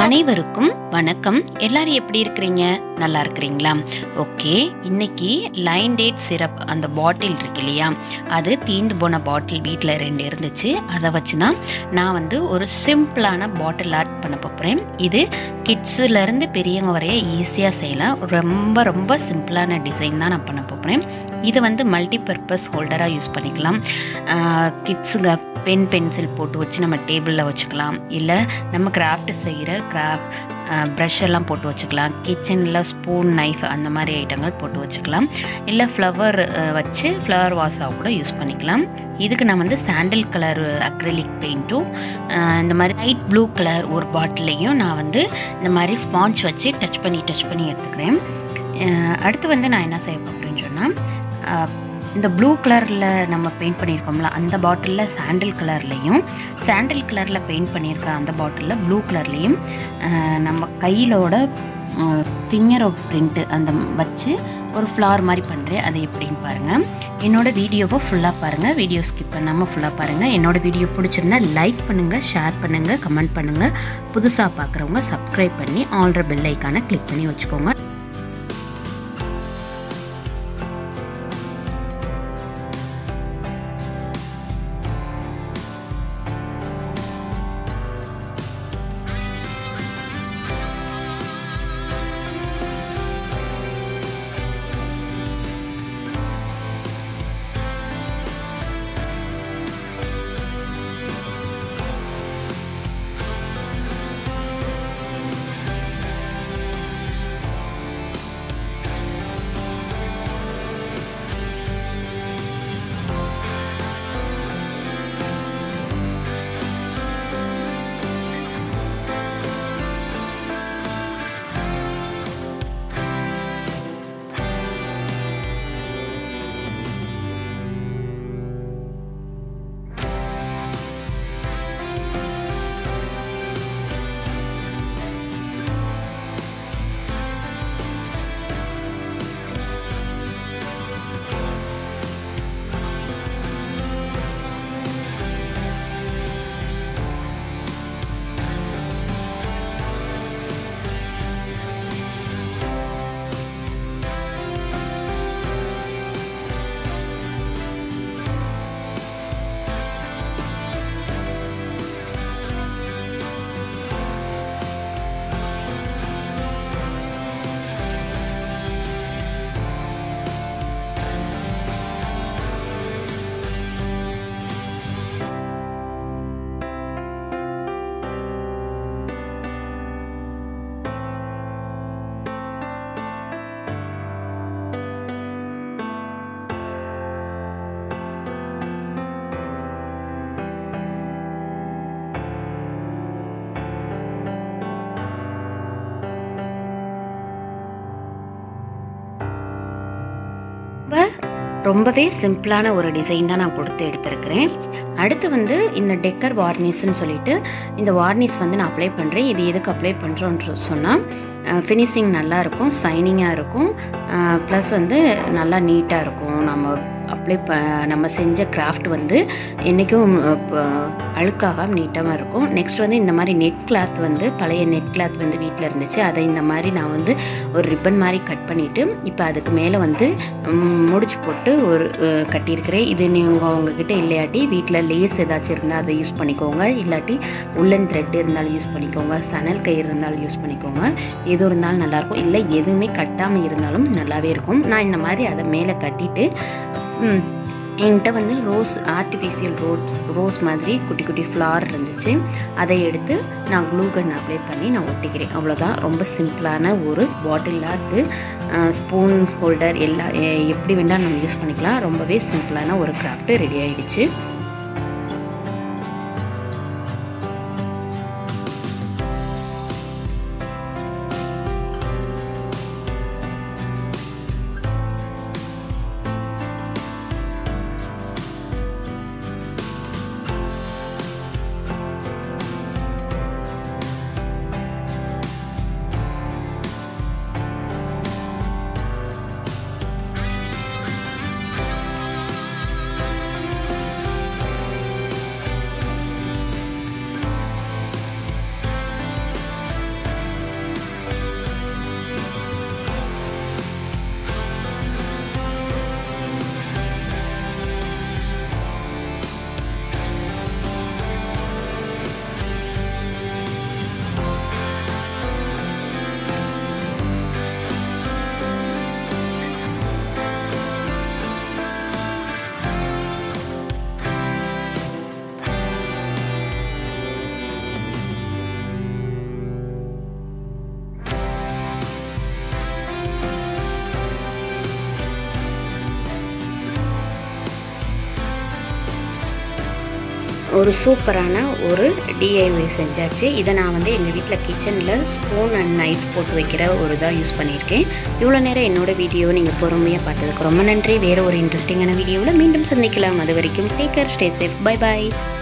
அனைவருக்கும் வணக்கம் எல்லாரும் எப்படி இருக்கிறீங்க நல்லா இருக்கிறீங்களா ஓகே இன்னைக்கு லைன் டேட் சிரப் அந்த பாட்டில் இருக்கு இல்லையா அது தீந்து போன பாட்டில் வீட்டில் ரெண்டு இருந்துச்சு அதை வச்சு தான் நான் வந்து ஒரு சிம்பிளான பாட்டில் ஆர்ட் பண்ண போகிறேன் இது கிட்ஸுலேருந்து பெரியவங்க வரைய ஈஸியாக செய்யலாம் ரொம்ப ரொம்ப சிம்பிளான டிசைன் தான் நான் பண்ண போகிறேன் இது வந்து மல்டி பர்பஸ் ஹோல்டராக யூஸ் பண்ணிக்கலாம் கிட்ஸுங்க பென் பென்சில் போட்டு வச்சு நம்ம டேபிளில் வச்சுக்கலாம் இல்லை நம்ம கிராஃப்ட் செய்கிற கிராஃப்ட் ப்ரஷ் எல்லாம் போட்டு வச்சுக்கலாம் கிச்சனில் ஸ்பூன் நைஃப் அந்த மாதிரி ஐட்டங்கள் போட்டு வச்சுக்கலாம் இல்லை ஃப்ளவர் வச்சு ஃப்ளவர் வாஸாக கூட யூஸ் பண்ணிக்கலாம் இதுக்கு நான் வந்து சாண்டில் கலர் அக்ரிலிக் பெயிண்ட்டும் இந்த மாதிரி லைட் ப்ளூ கலர் ஒரு பாட்டிலையும் நான் வந்து இந்த மாதிரி ஸ்பாஞ்ச் வச்சு டச் பண்ணி டச் பண்ணி எடுத்துக்கிறேன் அடுத்து வந்து நான் என்ன செய்ய போகிறேன்னு சொன்னால் இந்த ப்ளூ கலரில் நம்ம பெயிண்ட் பண்ணியிருக்கோம்ல அந்த பாட்டிலில் சாண்டில் கலர்லேயும் சாண்டில் கலரில் பெயிண்ட் பண்ணியிருக்க அந்த பாட்டிலில் ப்ளூ கலர்லேயும் நம்ம கையிலோட ஃபிங்கரோட பிரிண்ட்டு அந்த வச்சு ஒரு ஃப்ளார் மாதிரி பண்ணுறேன் அது எப்படின்னு பாருங்கள் என்னோடய வீடியோவை ஃபுல்லாக பாருங்கள் வீடியோ ஸ்கிப் பண்ணாமல் ஃபுல்லாக பாருங்கள் என்னோடய வீடியோ பிடிச்சிருந்தா லைக் பண்ணுங்கள் ஷேர் பண்ணுங்கள் கமெண்ட் பண்ணுங்கள் புதுசாக பார்க்குறவங்க சப்ஸ்கிரைப் பண்ணி ஆல்ரெ பெல் ஐக்கானை கிளிக் பண்ணி வச்சுக்கோங்க ரொம்பவே சிம்பிளான ஒரு டிசைன் தான் நான் கொடுத்து எடுத்திருக்கிறேன் அடுத்து வந்து இந்த டெக்கர் வார்னிஷ்னு சொல்லிட்டு இந்த வார்னிஷ் வந்து நான் அப்ளை பண்ணுறேன் இது எதுக்கு அப்ளை பண்ணுறோன்னு சொன்னால் ஃபினிஷிங் நல்லா இருக்கும் சைனிங்காக இருக்கும் ப்ளஸ் வந்து நல்லா நீட்டாக இருக்கும் நம்ம அப்ளை ப நம்ம செஞ்ச கிராஃப்ட் வந்து என்றைக்கும் அழுக்காகாம நீட்டாக இருக்கும் நெக்ஸ்ட் வந்து இந்த மாதிரி நெட் கிளாத் வந்து பழைய நெட் கிளாத் வந்து வீட்டில் இருந்துச்சு அதை இந்த மாதிரி நான் வந்து ஒரு ரிப்பன் மாதிரி கட் பண்ணிவிட்டு இப்போ அதுக்கு மேலே வந்து முடிச்சு போட்டு ஒரு கட்டியிருக்கிறேன் இது நீங்கள் உங்ககிட்ட இல்லையாட்டி வீட்டில் லேஸ் ஏதாச்சும் இருந்தால் அதை யூஸ் பண்ணிக்கோங்க இல்லாட்டி உள்ளன் த்ரெட் இருந்தாலும் யூஸ் பண்ணிக்கோங்க சணல் கயிறு இருந்தாலும் யூஸ் பண்ணிக்கோங்க எது இருந்தாலும் நல்லாயிருக்கும் இல்லை எதுவுமே கட்டாமல் இருந்தாலும் நல்லாவே இருக்கும் நான் இந்த மாதிரி அதை மேலே கட்டிட்டு என்கிட்ட வந்து ரோஸ் ஆர்டிஃபிஷியல் ரோஸ் ரோஸ் மாதிரி குட்டி குட்டி ஃப்ளார் இருந்துச்சு அதை எடுத்து நான் க்ளூகன் அப்ளை பண்ணி நான் ஒட்டிக்கிறேன் அவ்வளோதான் ரொம்ப சிம்பிளான ஒரு பாட்டில் ஆர்ட்டு ஸ்பூன் ஹோல்டர் எல்லா எப்படி வேணால் நம்ம யூஸ் பண்ணிக்கலாம் ரொம்பவே சிம்பிளான ஒரு கிராஃப்ட்டு ரெடி ஆகிடுச்சு ஒரு சூப்பரான ஒரு டிஐஒய் செஞ்சாச்சு இதை நான் வந்து எங்கள் வீட்டில் கிச்சனில் ஸ்பூன் அண்ட் நைஃப் போட்டு வைக்கிற ஒரு இதாக யூஸ் பண்ணியிருக்கேன் இவ்வளோ நேரம் என்னோட வீடியோ நீங்கள் பொறுமையாக பார்த்ததுக்கு ரொம்ப நன்றி வேறு ஒரு இன்ட்ரெஸ்டிங்கான வீடியோவில் மீண்டும் சந்திக்கலாம் அது வரைக்கும் take care stay safe bye பாய்